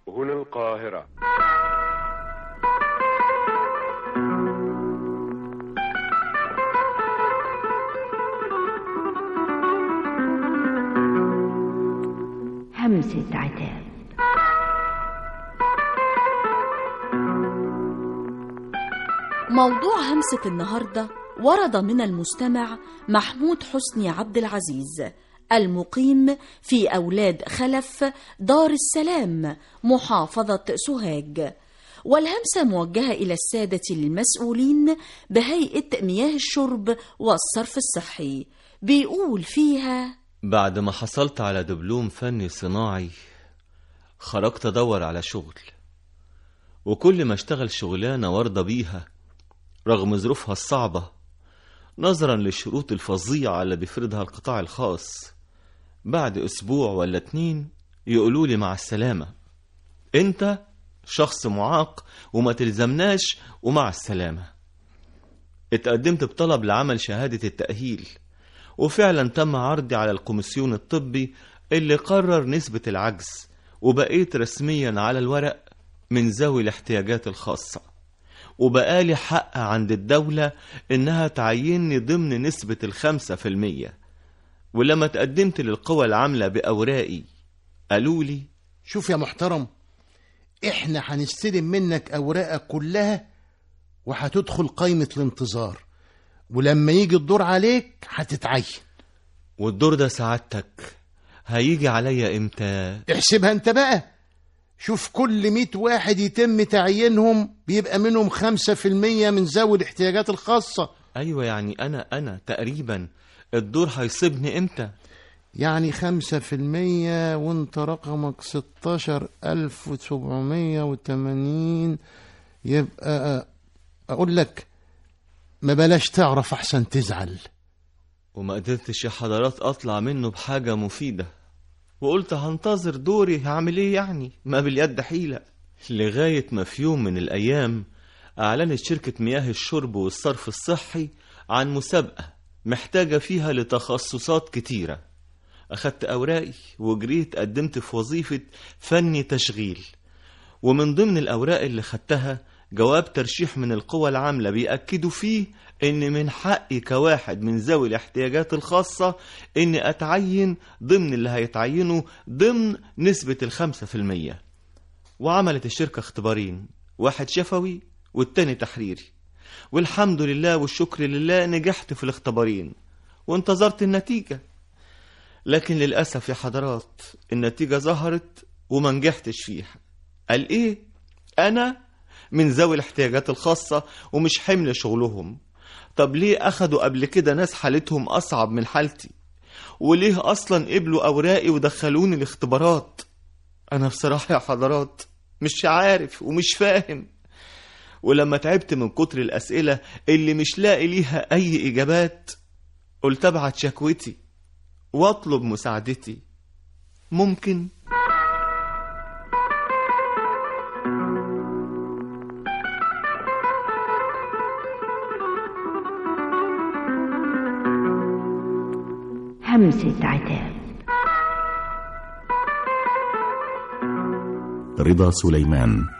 هنا القاهرة همسة عتاب موضوع همسة النهاردة ورد من المستمع محمود حسني عبد العزيز المقيم في أولاد خلف دار السلام محافظة سوهاج والهمسة موجهة إلى السادة المسؤولين بهيئة مياه الشرب والصرف الصحي بيقول فيها بعد ما حصلت على دبلوم فني صناعي خرجت أدور على شغل وكل ما اشتغل شغلانة وارضى بيها رغم ظروفها الصعبة نظرا للشروط الفظيعة اللي بيفرضها القطاع الخاص بعد أسبوع ولا اتنين يقولوا لي مع السلامة انت شخص معاق وما تلزمناش ومع السلامة اتقدمت بطلب لعمل شهادة التأهيل وفعلا تم عرضي على الكوميسيون الطبي اللي قرر نسبة العجز وبقيت رسميا على الورق من ذوي الاحتياجات الخاصة وبقالي حق عند الدولة إنها تعيني ضمن نسبة الخمسة في المية ولما تقدمت للقوى العاملة بأوراقي قالوا لي شوف يا محترم احنا هنستلم منك اوراقك كلها وهتدخل قائمة الانتظار ولما يجي الدور عليك هتتعين والدور ده سعادتك هيجي عليا امتى احسبها انت بقى شوف كل مئة واحد يتم تعيينهم بيبقى منهم خمسة في المية من ذوي الاحتياجات الخاصة ايوه يعني انا انا تقريبا الدور هيصيبني امتى يعني خمسة في المية وانت رقمك ستاشر ألف وسبعمية وتمانين يبقى أقول لك ما بلاش تعرف أحسن تزعل وما قدرتش يا حضرات اطلع منه بحاجة مفيدة وقلت هنتظر دوري هعمل ايه يعني ما باليد حيلة لغاية ما في يوم من الايام اعلنت شركة مياه الشرب والصرف الصحي عن مسابقة محتاجة فيها لتخصصات كتيرة أخدت أوراقي وجريت قدمت في وظيفة فني تشغيل ومن ضمن الأوراق اللي خدتها جواب ترشيح من القوى العاملة بيأكدوا فيه إن من حقي كواحد من ذوي الاحتياجات الخاصة إني أتعين ضمن اللي هيتعينوا ضمن نسبة الخمسة في المية وعملت الشركة اختبارين واحد شفوي والتاني تحريري والحمد لله والشكر لله نجحت في الاختبارين وانتظرت النتيجة لكن للأسف يا حضرات النتيجة ظهرت وما نجحتش فيها قال إيه؟ أنا من ذوي الاحتياجات الخاصة ومش حمل شغلهم طب ليه أخدوا قبل كده ناس حالتهم أصعب من حالتي وليه أصلا قبلوا أوراقي ودخلوني الاختبارات أنا بصراحة يا حضرات مش عارف ومش فاهم ولما تعبت من كتر الأسئلة اللي مش لاقي ليها أي إجابات قلت أبعت شكوتي واطلب مساعدتي ممكن همسة عتاب رضا سليمان